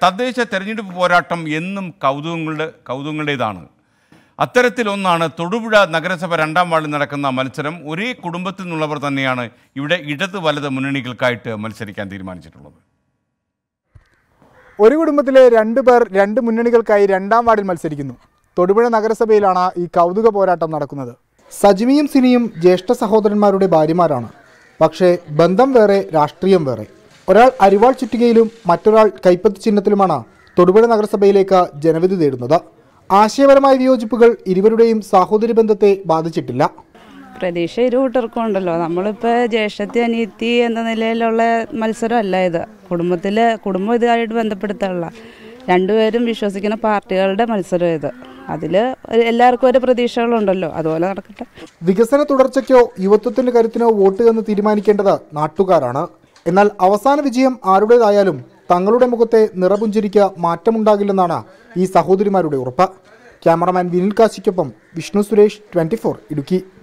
തദ്ദേശ തെരഞ്ഞെടുപ്പ് പോരാട്ടം എന്നും കൗതുകങ്ങളുടെ കൗതുകങ്ങളുടേതാണ് അത്തരത്തിലൊന്നാണ് തൊടുപുഴ നഗരസഭ രണ്ടാം വാർഡിൽ നടക്കുന്ന മത്സരം ഒരേ കുടുംബത്തിൽ നിന്നുള്ളവർ തന്നെയാണ് ഇവിടെ ഇടത് വലത് മുന്നണികൾക്കായിട്ട് മത്സരിക്കാൻ തീരുമാനിച്ചിട്ടുള്ളത് ഒരു കുടുംബത്തിലെ രണ്ടു പേർ രണ്ട് മുന്നണികൾക്കായി രണ്ടാം വാർഡിൽ മത്സരിക്കുന്നു തൊടുപുഴ നഗരസഭയിലാണ് ഈ കൗതുക പോരാട്ടം നടക്കുന്നത് സജിമിയും സിനിയും ജ്യേഷ്ഠ സഹോദരന്മാരുടെ ഭാര്യമാരാണ് പക്ഷേ ബന്ധം വേറെ രാഷ്ട്രീയം വേറെ ഒരാൾ അരിവാൾ ചുറ്റികയിലും മറ്റൊരാൾ കൈപ്പത്തി ചിഹ്നത്തിലുമാണ് തൊടുപുഴ നഗരസഭയിലേക്ക് ജനവിധി തേടുന്നത് ആശയപരമായ വിയോജിപ്പുകൾ ഇരുവരുടെയും സാഹോദര്യ ബന്ധത്തെ ബാധിച്ചിട്ടില്ല പ്രതീക്ഷ ഇരു കൂട്ടർക്കും ഉണ്ടല്ലോ നമ്മളിപ്പോൾ ജ്യേഷ്ഠത്തി അനിയത്തി എന്ന നിലയിലുള്ള മത്സരമല്ല ഇത് കുടുംബത്തിൽ കുടുംബം ഇതുമായിട്ട് ബന്ധപ്പെടുത്താനുള്ള രണ്ടുപേരും വിശ്വസിക്കുന്ന പാർട്ടികളുടെ മത്സരം ഇത് അതിൽ എല്ലാവർക്കും ഒരു പ്രതീക്ഷകളുണ്ടല്ലോ അതുപോലെ നടക്കട്ടെ വികസന തുടർച്ചയ്ക്കോ യുവത്വത്തിന്റെ കരുത്തിനോ വോട്ട് എന്ന് തീരുമാനിക്കേണ്ടത് നാട്ടുകാരാണ് എന്നാൽ അവസാന വിജയം ആരുടേതായാലും തങ്ങളുടെ മുഖത്തെ നിറപുഞ്ചിരിക്ക് മാറ്റമുണ്ടാകില്ലെന്നാണ് ഈ സഹോദരിമാരുടെ ഉറപ്പ് ക്യാമറമാൻ വിനിൽ കാശിക്കൊപ്പം വിഷ്ണു സുരേഷ് ട്വന്റി ഇടുക്കി